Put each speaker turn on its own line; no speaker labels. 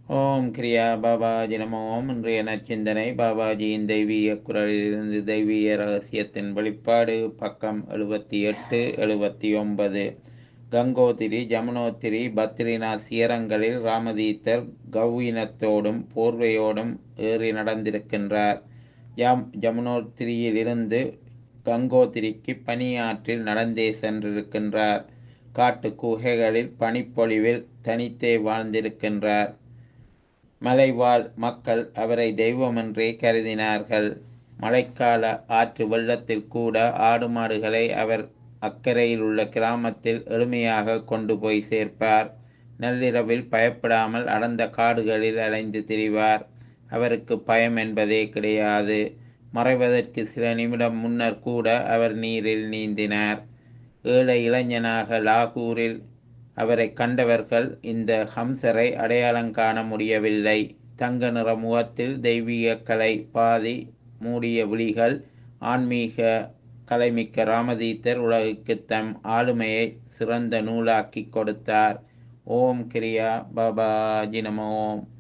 ஓம் கிரியா பாபாஜி நமோ ஓம் இன்றைய நற்சிந்தனை பாபாஜியின் தெய்வீக குரலிலிருந்து தெய்வீக ரகசியத்தின் வெளிப்பாடு பக்கம் எழுபத்தி எட்டு எழுபத்தி ஒன்பது கங்கோத்திரி ஜமுனோத்திரி பத்ரிநாத் சிகரங்களில் ராமதீத்தர் கௌயினத்தோடும் போர்வையோடும் ஏறி நடந்திருக்கின்றார் ஜம் ஜமுனோத்திரியிலிருந்து கங்கோத்திரிக்கு பனியாற்றில் நடந்தே சென்றிருக்கின்றார் காட்டு குகைகளில் பனிப்பொழிவில் தனித்தே வாழ்ந்திருக்கின்றார் மலைவாழ் மக்கள் அவரை தெய்வமென்றே கருதினார்கள் மழைக்கால ஆற்று வெள்ளத்தில் கூட ஆடு மாடுகளை அவர் அக்கறையில் உள்ள கிராமத்தில் எளிமையாக கொண்டு போய் சேர்ப்பார் நள்ளிரவில் பயப்படாமல் அடர்ந்த காடுகளில் அலைந்து திரிவார் அவருக்கு பயம் என்பதே கிடையாது மறைவதற்கு சில நிமிடம் முன்னர் கூட அவர் நீரில் நீந்தினார் ஏழை இளைஞனாக லாகூரில் அவரை கண்டவர்கள் இந்த ஹம்சரை அடையாளம் காண முடியவில்லை தங்க நிற முகத்தில் தெய்வீக கலை பாதி மூடிய விழிகள் ஆன்மீக கலைமிக்க ராமதீத்தர் உலகுக்கு தம் ஆளுமையை சிறந்த நூலாக்கி கொடுத்தார் ஓம் கிரியா பாபாஜி நம ஓம்